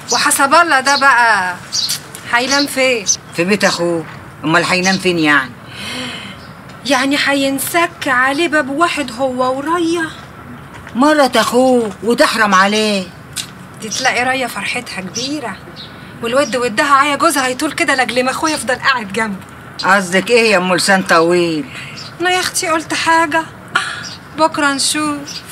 وحسب الله ده بقى هينام فين في بيت اخوه امال هينام فين يعني يعني هينسك عليه باب واحد هو وريا مرة اخوه وتحرم عليه دي تلاقي ريا فرحتها كبيرة والود ودها عيا جوزها يطول كده لاجل ما اخويا يفضل قاعد جنبه قصدك ايه يا ام لسان طويل انا يا اختي قلت حاجة بكرة نشوف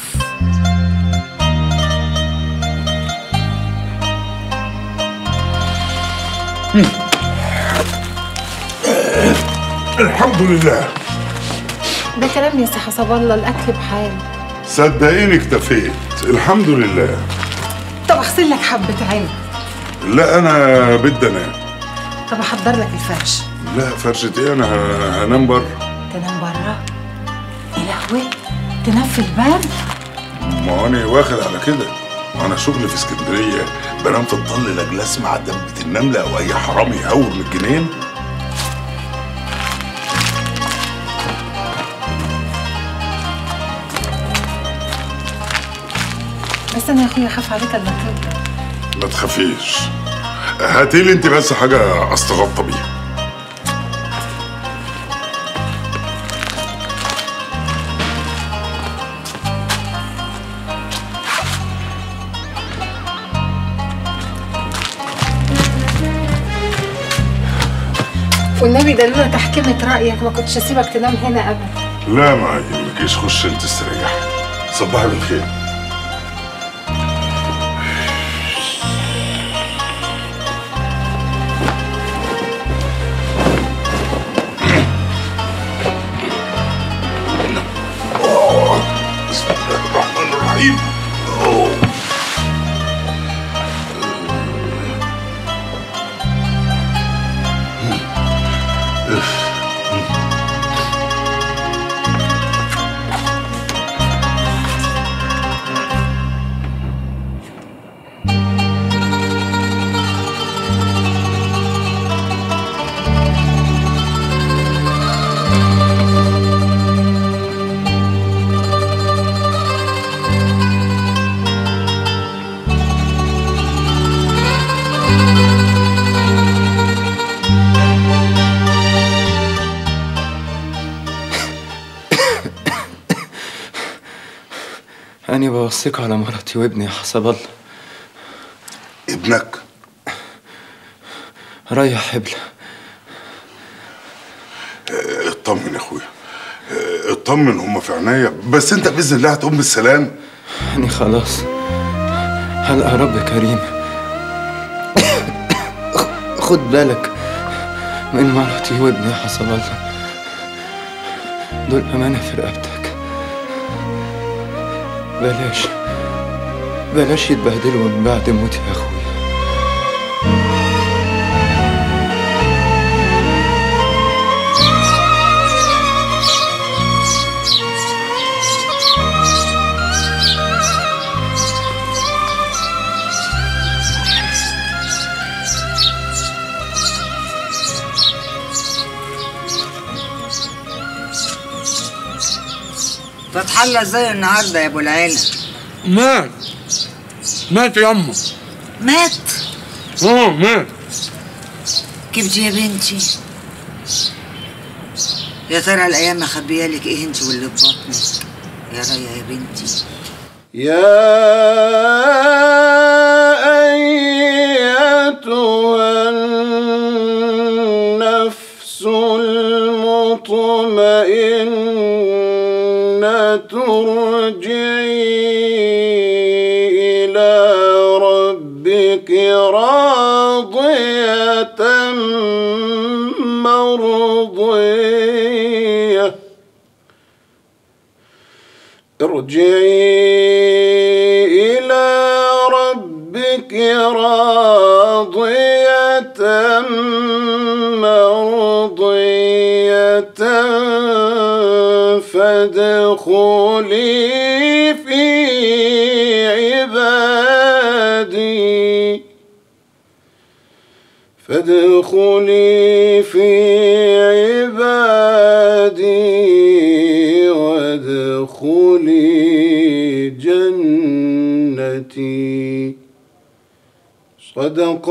الحمد لله ده كلام يا سي حسب الله الاكل بحال صدقيني اكتفيت الحمد لله طب اغسل لك حبه عين لا انا بدي انام طب احضر لك الفرش لا فرشة ايه انا ه- هنام بره تنام برا يا لهوي تنام في الباب ما هو انا واخد على كده وانا شغلي في اسكندريه بنام في الظل لاجل اسمع دبه النمله او اي حرامي يهور من الجنين بس انا يا اخويا اخاف عليك الا ترضى ما تخافيش هاتيلي انت بس حاجه استغطى بيها والنبي ده لولا تحكيمة رأيك ما كنتش اسيبك تنام هنا ابدا لا ما يهمكيش خش انت استريحي صباحي بالخير أوه، بسم الله الرحمن الرحيم أوه. أنا بوصيك على مرتي وابني يا حسب الله ابنك ريح حبلة اه، اطمن يا اخويا اه، اطمن هم في عناية بس انت باذن الله هتقوم بالسلام أنا خلاص هلقى رب كريم خد بالك من مرتي وابني يا حسب الله دول أمانة في رقبتك بلاش بلاش يتبهدلوا من بعد موتي يا أخويا فتح الله ازاي النهارده يا ابو العيلة مات مات يما مات اه مات كيف دي يا بنتي يا ترى الايام مخبيه لك ايه انت واللي في بطنك يا ريا يا بنتي يا أيتها النفس المطمئنة ارجعي إلى ربك راضية مرضية ارجعي إلى ربك راضية مرضية فادخلي في عبادي فادخلي في عبادي وادخلي جنتي صدق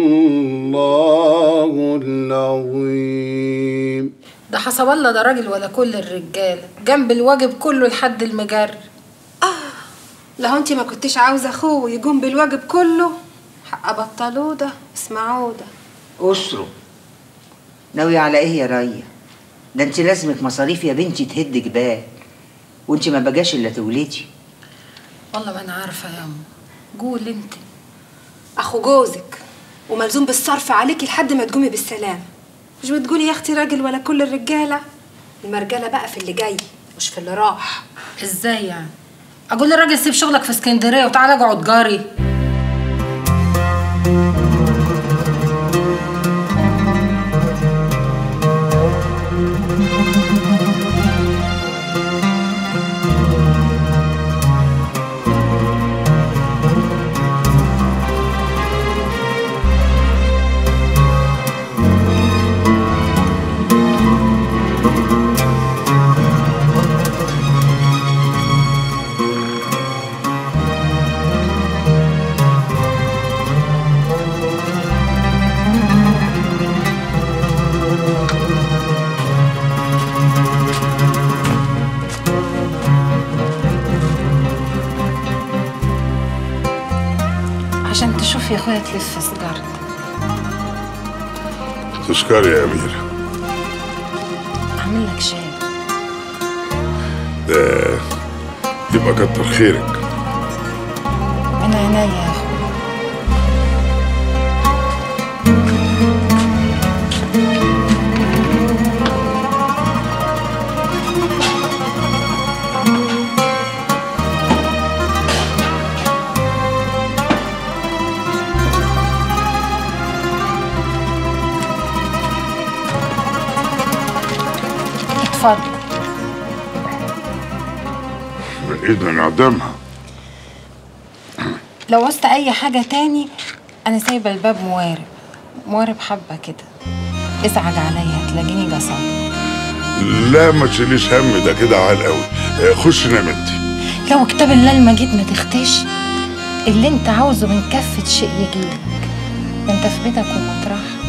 الله العظيم ده حسب الله ده راجل ولا كل الرجاله جنب الواجب كله لحد المجر لو انت ما كنتش عاوزه اخوه يقوم بالواجب كله حق بطلوه ده اسمعوه ده أسره ناوية على إيه يا ريا؟ ده أنت لازمك مصاريف يا بنتي تهد جبال وأنت ما بقاش إلا تولدي والله ما انا عارفه يا ام قول انت اخو جوزك وملزوم بالصرف عليكي لحد ما تقومي بالسلام مش بتقولي يا اختي راجل ولا كل الرجاله المرجله بقى في اللي جاي مش في اللي راح ازاي يعني اقول للراجل سيب شغلك في اسكندريه وتعالى اقعد جاري عشان تشوف يا اخويا تلف سيجارتك تشكري يا أميرة اعمل لك شاي ده يبقى كتر خيرك من عينيا يا اخويا اتفضل بإيدنا نعدمها لو عوزت اي حاجه تاني انا سايبه الباب موارب موارب حبه كده ازعج عليا هتلاقيني جسد لا ما تشيليش هم ده كده عال قوي آه، خش نام انت لو كتاب الله المجيد ما تختش اللي انت عاوزه من كفة شيء يجيلك ده انت في بيتك ومطرح